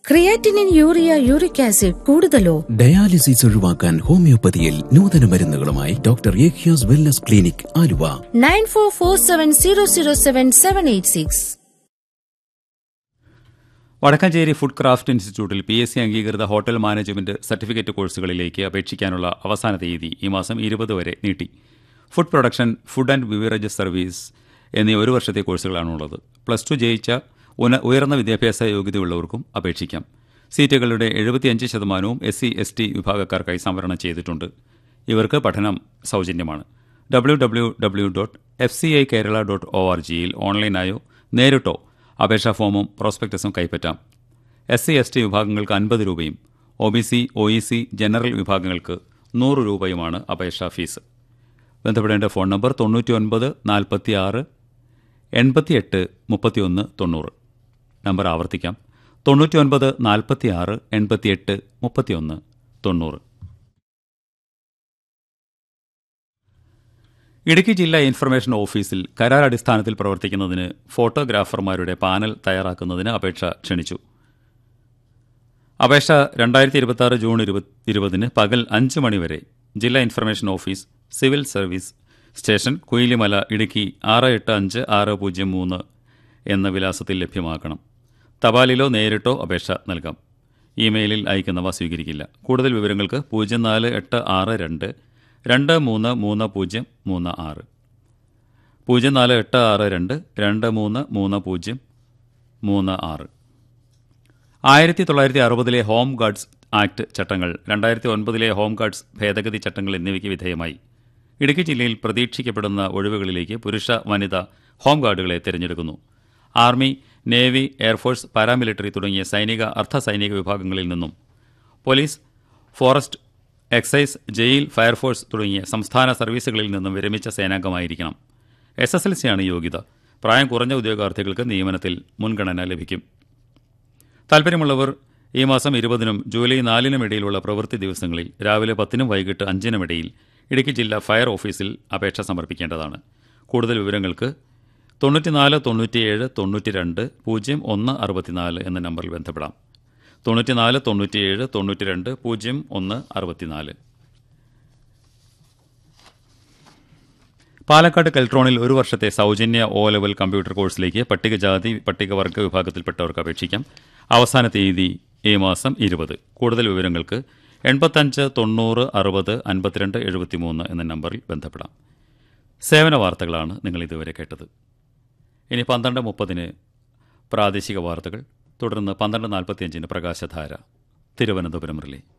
creatinine urea uric acid കൂടുതലോ dialysis ഒഴിവാക്കാൻ ഹോമിയോപ്പതിയിൽ നൂതന മരുന്നുകളുമായി ഡോക്ടർ ഏഖ്യാസ് wellness clinic Aluva nine four four seven zero zero seven seven eight six Vadakkanchery food craft ഇൻസ്റ്റിറ്റ്യൂട്ടിൽ പി എസ് സി അംഗീകൃത ഹോട്ടൽ മാനേജ്മെന്റ് സർട്ടിഫിക്കറ്റ് കോഴ്സുകളിലേക്ക് അപേക്ഷിക്കാനുള്ള അവസാന തീയതി ഈ മാസം ഇരുപത് വരെ നീട്ടി food production food and beverages service എന്നീ ഒരു വർഷത്തെ കോഴ്സുകളാണുള്ളത് പ്ലസ് ടു ജയിച്ച ഉന- ഉയർന്ന വിദ്യാഭ്യാസ യോഗ്യതയുള്ളവർക്കും അപേക്ഷിക്കാം സീറ്റുകളുടെ എഴുപത്തിയഞ്ച് ശതമാനവും എസ് സി എസ് ടി വിഭാഗക്കാർക്കായി സംവരണം ചെയ്തിട്ടുണ്ട് ഇവർക്ക് പഠനം സൗജന്യമാണ് W W W dot F C I Kerala dot O R ജിയിൽ ഓൺലൈനായോ നേരിട്ടോ അപേക്ഷാ ഫോമും പ്രോസ്പെക്ടസും കൈപ്പറ്റാം എസ് സി എസ് ടി വിഭാഗങ്ങൾക്ക് അൻപത് രൂപയും O B C O E C general വിഭാഗങ്ങൾക്ക് നൂറ് രൂപയുമാണ് അപേക്ഷാ ഫീസ് ബന്ധപ്പെടേണ്ട ഫോൺ നമ്പർ തൊണ്ണൂറ്റി ഒൻപത് നാൽപ്പത്തി ആറ് എൺപത്തിയെട്ട് മുപ്പത്തിയൊന്ന് തൊണ്ണൂറ് നമ്പർ ആവർത്തിക്കാം തൊണ്ണൂറ്റി ഒൻപത് നാൽപ്പത്തി ആറ് എൺപത്തിയെട്ട് മുപ്പത്തിയൊന്ന് തൊണ്ണൂറ് ഇടുക്കി ജില്ലാ ഇൻഫർമേഷൻ ഓഫീസിൽ കരാർ അടിസ്ഥാനത്തിൽ പ്രവർത്തിക്കുന്നതിന് ഫോട്ടോഗ്രാഫർമാരുടെ പാനൽ തയ്യാറാക്കുന്നതിന് അപേക്ഷ ക്ഷണിച്ചു അപേക്ഷ രണ്ടായിരത്തി ഇരുപത്തി ആറ് ജൂൺ ഇരുപത് ഇരുപതിന് പകൽ അഞ്ച് മണിവരെ ജില്ലാ information office civil service station Kuyilimala Idukki ആറ് എട്ട് അഞ്ച് ആറ് പൂജ്യം മൂന്ന് എന്ന വിലാസത്തിൽ ലഭ്യമാക്കണം തപാലിലോ നേരിട്ടോ അപേക്ഷ നൽകാം ഇമെയിലിൽ അയക്കുന്നവ സ്വീകരിക്കില്ല കൂടുതൽ വിവരങ്ങൾക്ക് പൂജ്യം നാല് എട്ട് ആറ് രണ്ട് രണ്ട് മൂന്ന് മൂന്ന് പൂജ്യം മൂന്ന് ആറ് പൂജ്യം നാല് എട്ട് ആറ് രണ്ട് രണ്ട് മൂന്ന് മൂന്ന് പൂജ്യം മൂന്ന് ആറ് ആയിരത്തി തൊള്ളായിരത്തി അറുപതിലെ ഹോം ഗാർഡ്സ് ആക്ട് ചട്ടങ്ങൾ രണ്ടായിരത്തി ഒൻപതിലെ ഹോം ഗാർഡ്സ് ഭേദഗതി ചട്ടങ്ങൾ എന്നിവയ്ക്ക് വിധേയമായി ഇടുക്കി ജില്ലയിൽ പ്രതീക്ഷിക്കപ്പെടുന്ന ഒഴിവുകളിലേക്ക് പുരുഷ വനിത ഹോം ഗാർഡുകളെ തിരഞ്ഞെടുക്കുന്നു ആർമി നേവി എയർഫോഴ്സ് പാരാമിലിറ്ററി തുടങ്ങിയ സൈനിക അർദ്ധ സൈനിക വിഭാഗങ്ങളിൽ നിന്നും police forest excise jail fire force തുടങ്ങിയ സംസ്ഥാന സർവീസുകളിൽ നിന്നും വിരമിച്ച സേനാംഗമായിരിക്കണം എസ് എസ് എൽ സിയാണ് യോഗ്യത പ്രായം കുറഞ്ഞ ഉദ്യോഗാർത്ഥികൾക്ക് നിയമനത്തിൽ മുൻഗണന ലഭിക്കും താൽപ്പര്യമുള്ളവർ ഈ മാസം ഇരുപതിനും ജൂലൈ നാലിനും ഇടയിലുള്ള പ്രവൃത്തി ദിവസങ്ങളിൽ രാവിലെ പത്തിനും വൈകിട്ട് അഞ്ചിനും ഇടയിൽ ഇടുക്കി ജില്ലാ ഫയർ ഓഫീസിൽ അപേക്ഷ സമർപ്പിക്കേണ്ടതാണ് കൂടുതൽ വിവരങ്ങൾക്ക് തൊണ്ണൂറ്റിനാല് തൊണ്ണൂറ്റിയേഴ് തൊണ്ണൂറ്റി രണ്ട് പൂജ്യം ഒന്ന് അറുപത്തിനാല് എന്ന നമ്പറിൽ ബന്ധപ്പെടാം തൊണ്ണൂറ്റിനാല് തൊണ്ണൂറ്റിയേഴ് തൊണ്ണൂറ്റി രണ്ട് പൂജ്യം ഒന്ന് അറുപത്തിനാല് പാലക്കാട് കെൽട്രോണിൽ ഒരു വർഷത്തെ സൗജന്യ ഒ ലെവൽ കമ്പ്യൂട്ടർ കോഴ്സിലേക്ക് പട്ടികജാതി പട്ടികവർഗ വിഭാഗത്തിൽപ്പെട്ടവർക്ക് അപേക്ഷിക്കാം അവസാന തീയതി ഈ മാസം ഇരുപത് കൂടുതൽ വിവരങ്ങൾക്ക് എൺപത്തഞ്ച് തൊണ്ണൂറ് അറുപത് അൻപത്തിരണ്ട് എഴുപത്തിമൂന്ന് എന്ന നമ്പറിൽ ബന്ധപ്പെടാം സേവന വാർത്തകളാണ് നിങ്ങൾ ഇതുവരെ കേട്ടത് ഇനി പന്ത്രണ്ട് മുപ്പതിന് പ്രാദേശിക വാർത്തകൾ തുടർന്ന് പന്ത്രണ്ട് നാൽപ്പത്തിയഞ്ചിന് പ്രകാശധാര തിരുവനന്തപുരം റിലേ